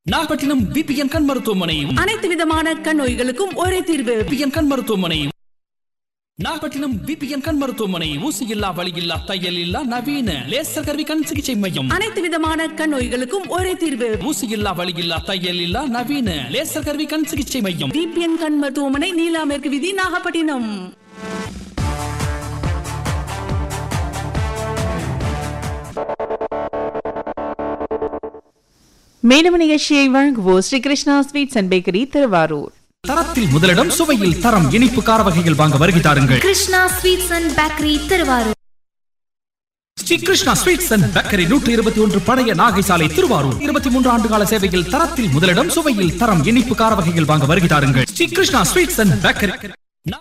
Nagapattinam BPN கண் மருத்துவமனை அனைத்து விதமான கண் நோய்களுக்கும் ஒரே தீர்வு பிபிஎன் கண் மருத்துவமனை நாகப்பட்டினம் பிபிஎன் கண் மருத்துவமனை ஊசி இல்லா வலி இல்லா தையல் இல்லா நவீன லேசர் கருவி கண் சிகிச்சை மையம் அனைத்து விதமான கண் நோய்களுக்கும் ஒரே தீர்வு ஊசி இல்லா வலி இல்லா தையல் இல்லா நவீன லேசர் கருவி கண் சிகிச்சை மையம் டிபிஎன் கண் மருத்துவமனை நீலா மேற்கு விதி நாகப்பட்டினம் மேலும் நிகழ்ச்சியை வழங்குவோர் Sri Krishna sweets and bakery Thiruvarur தரத்தில் முதலிடம் சுவையில் தரம் இனிப்பு கார வகைகள் வாங்க வருகை தாருங்கள் Krishna sweets and bakery Thiruvarur Sri Krishna sweets and bakery நூற்றி இருபத்தி ஒன்று பழைய நாகை சாலை திருவாரூர் இருபத்தி மூன்று ஆண்டு கால சேவையில் தரத்தில் முதலிடம் சுவையில் தரம் இனிப்பு கார வகைகள் வாங்க வருகை தாருங்கள் Sri Krishna sweets and bakery நா-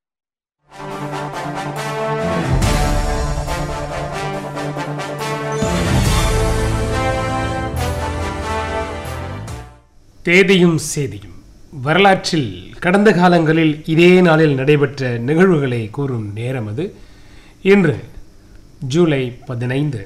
தேதியும் சேதியும் வரலாற்றில் கடந்த காலங்களில் இதே நாளில் நடைபெற்ற நிகழ்வுகளை கூறும் நேரம் அது இன்று ஜூலை பதினைந்து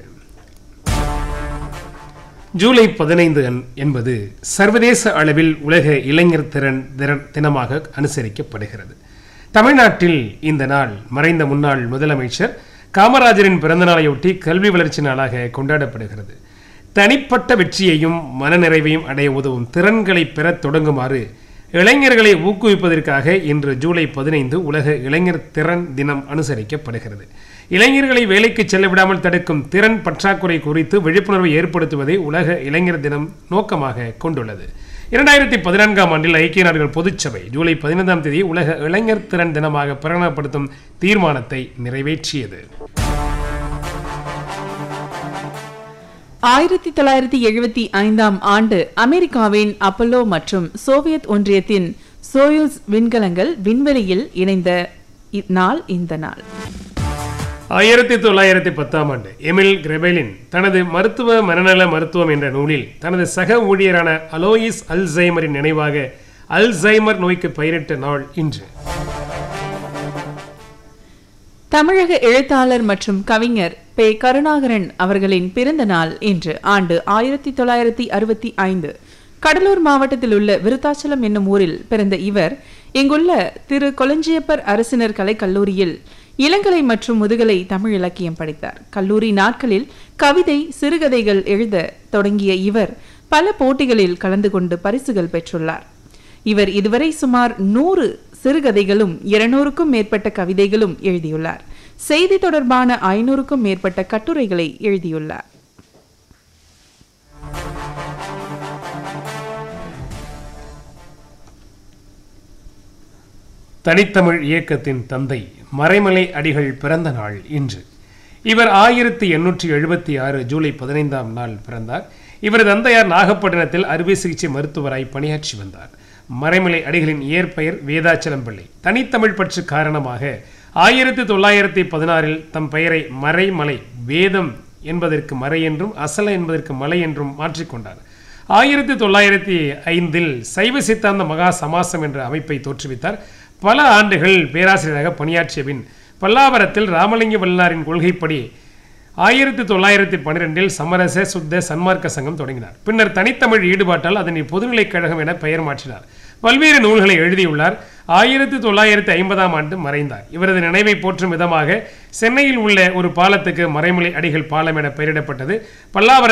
ஜூலை பதினைந்து என்- என்பது சர்வதேச அளவில் உலக இளைஞர் திறன் திறன் தினமாக அனுசரிக்கப்படுகிறது தமிழ்நாட்டில் இந்த நாள் மறைந்த முன்னாள் முதலமைச்சர் காமராஜரின் பிறந்தநாளையொட்டி கல்வி வளர்ச்சி நாளாக கொண்டாடப்படுகிறது தனிப்பட்ட வெற்றியையும் மனநிறைவையும் அடைய உதவும் திறன்களை பெறத் தொடங்குமாறு இளைஞர்களை ஊக்குவிப்பதற்காக இன்று ஜூலை பதினைந்து உலக இளைஞர் திறன் தினம் அனுசரிக்கப்படுகிறது இளைஞர்களை வேலைக்கு செல்ல விடாமல் தடுக்கும் திறன் பற்றாக்குறை குறித்து விழிப்புணர்வை ஏற்படுத்துவதை உலக இளைஞர் தினம் நோக்கமாக கொண்டுள்ளது இரண்டாயிரத்தி பதினான்காம் ஆண்டில் ஐக்கிய நாடுகள் பொதுச்சபை ஜூலை பதினைந்தாம் தேதி உலக இளைஞர் திறன் தினமாக பிரகடனப்படுத்தும் தீர்மானத்தை நிறைவேற்றியது ஆயிரத்தி தொள்ளாயிரத்தி எழுபத்தி ஐந்தாம் ஆண்டு அமெரிக்காவின் அப்பல்லோ மற்றும் சோவியத் ஒன்றியத்தின் சோயூஸ் விண்கலங்கள் விண்வெளியில் இணைந்த இ- நாள் இந்த நாள் ஆயிரத்தி தொள்ளாயிரத்தி பத்தாம் ஆண்டு எமில் கிரெபெலின் தனது மருத்துவ மனநல மருத்துவம் என்ற நூலில் தனது சக ஊழியரான அலோயிஸ் அல்சைமரின் நினைவாக அல்சைமர் நோய்க்கு பெயரிட்ட நாள் இன்று தமிழக எழுத்தாளர் மற்றும் கவிஞர் பே கருணாகரன் அவர்களின் பிறந்த நாள் இன்று ஆண்டு ஆயிரத்தி தொள்ளாயிரத்தி அறுபத்தி ஐந்து கடலூர் மாவட்டத்தில் உள்ள விருத்தாச்சலம் என்னும் ஊரில் பிறந்த இவர் இங்குள்ள திரு கொலஞ்சியப்பர் அரசினர் கலைக் கல்லூரியில் இளங்கலை மற்றும் முதுகலை தமிழ் இலக்கியம் படித்தார் கல்லூரி நாட்களில் கவிதை சிறுகதைகள் எழுத தொடங்கிய இவர் பல போட்டிகளில் கலந்து கொண்டு பரிசுகள் பெற்றுள்ளார் இவர் இதுவரை சுமார் நூறு சிறுகதைகளும் இருநூறுக்கும் மேற்பட்ட கவிதைகளும் எழுதியுள்ளார் செய்தி தொடர்பான ஐநூறுக்கும் மேற்பட்ட கட்டுரைகளை எழுதியுள்ளார் தனித்தமிழ் இயக்கத்தின் தந்தை மறைமலை அடிகள் பிறந்த நாள் இன்று இவர் ஆயிரத்தி எண்ணூற்றி எழுபத்தி ஆறு ஜூலை பதினைந்தாம் நாள் பிறந்தார் இவரது தந்தையார் நாகப்பட்டினத்தில் அறுவை சிகிச்சை மருத்துவராய் பணியாற்றி வந்தார் மறைமலை அடிகளின் இயற்பெயர் வேதாச்சலம் பிள்ளை தனித்தமிழ் பற்று காரணமாக ஆயிரத்தி தொள்ளாயிரத்தி பதினாறில் தம் பெயரை மறைமலை வேதம் என்பதற்கு மறை என்றும் அசல என்பதற்கு மலை என்றும் மாற்றிக்கொண்டார் ஆயிரத்தி தொள்ளாயிரத்தி ஐந்தில் சைவ சித்தாந்த மகா சமாசம் என்ற அமைப்பை தோற்றுவித்தார் பல ஆண்டுகள் பேராசிரியராக பணியாற்றிய பின் பல்லாவரத்தில் ராமலிங்க வல்லாரின் கொள்கைப்படி ஆயிரத்தி தொள்ளாயிரத்தி பன்னிரெண்டில் சமரச சுத்த சன்மார்க்க சங்கம் தொடங்கினார் பின்னர் தனித்தமிழ் ஈடுபாட்டால் அதனை பொதுநிலைக் கழகம் என பெயர் மாற்றினார் பல்வேறு நூல்களை எழுதியுள்ளார் ஆயிரத்தி தொள்ளாயிரத்தி ஐம்பதாம் ஆண்டு மறைந்தார் இவரது நினைவை போற்றும் விதமாக சென்னையில் உள்ள ஒரு பாலத்துக்கு மறைமலை அடிகள் பாலம் என பெயரிடப்பட்டது பல்லாவர